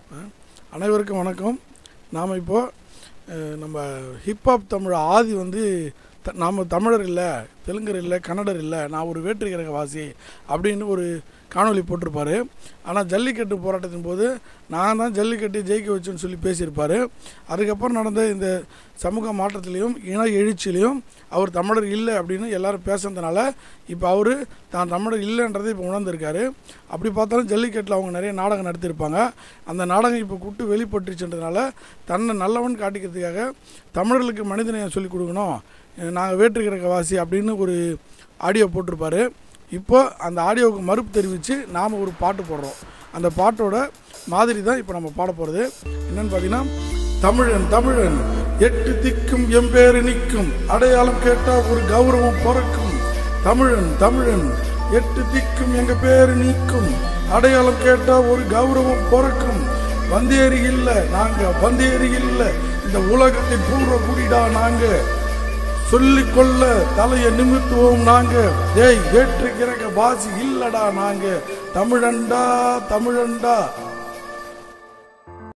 அஹ், அனைவருக்கும் வணக்கம் நாம் இப்போது நம்ம ஹிப்ஹாப் தமிழ் ஆதி வந்து த நாம் தமிழர் இல்லை தெலுங்கர் இல்லை கன்னடர் இல்லை நான் ஒரு வேற்றுக்கிரக வாசி அப்படின்னு ஒரு காணொளி போட்டிருப்பாரு ஆனால் ஜல்லிக்கட்டு போராட்டத்தின் போது நான் தான் ஜல்லிக்கட்டு ஜெயிக்க வச்சேன்னு சொல்லி பேசியிருப்பார் அதுக்கப்புறம் நடந்த இந்த சமூக மாற்றத்திலையும் இன எழுச்சியிலையும் அவர் தமிழர் இல்லை அப்படின்னு எல்லாரும் பேசுனதுனால இப்போ அவர் தான் தமிழர் இல்லைன்றதை இப்போ உணர்ந்திருக்காரு அப்படி பார்த்தாலும் ஜல்லிக்கட்டில் அவங்க நிறைய நாடகம் நடத்தியிருப்பாங்க அந்த நாடகம் இப்போ கூட்டு வெளிப்பட்டுச்சுன்றதுனால தன்னை நல்லவன் காட்டிக்கிறதுக்காக தமிழர்களுக்கு மனிதநேயம் சொல்லிக் கொடுக்கணும் நாங்கள் வேற்றுக்கிரக வாசி அப்படின்னு ஒரு ஆடியோ போட்டிருப்பாரு இப்போ அந்த ஆடியோவுக்கு மறுப்பு தெரிவித்து நாம் ஒரு பாட்டு போடுறோம் அந்த பாட்டோட மாதிரி தான் இப்போ நம்ம பாட போகிறது என்னன்னு பார்த்தீங்கன்னா தமிழன் தமிழன் எட்டு திக்கும் எம்பேறு நிற்கும் அடையாளம் கேட்டால் ஒரு கௌரவம் பிறக்கும் தமிழன் தமிழன் எட்டு திக்கும் எங்க பேரு நீக்கும் அடையாளம் கேட்டா ஒரு கௌரவம் பிறக்கும் வந்தேரி இல்ல நாங்க வந்தேரி இல்ல இந்த உலகத்தின் பூர்வ குடிடா நாங்க சொல்லிக் கொள்ள தலைய நிமித்துவோம் நாங்க டேய் வேற்று கிரக வாசி இல்லடா நாங்க தமிழண்டா தமிழண்டா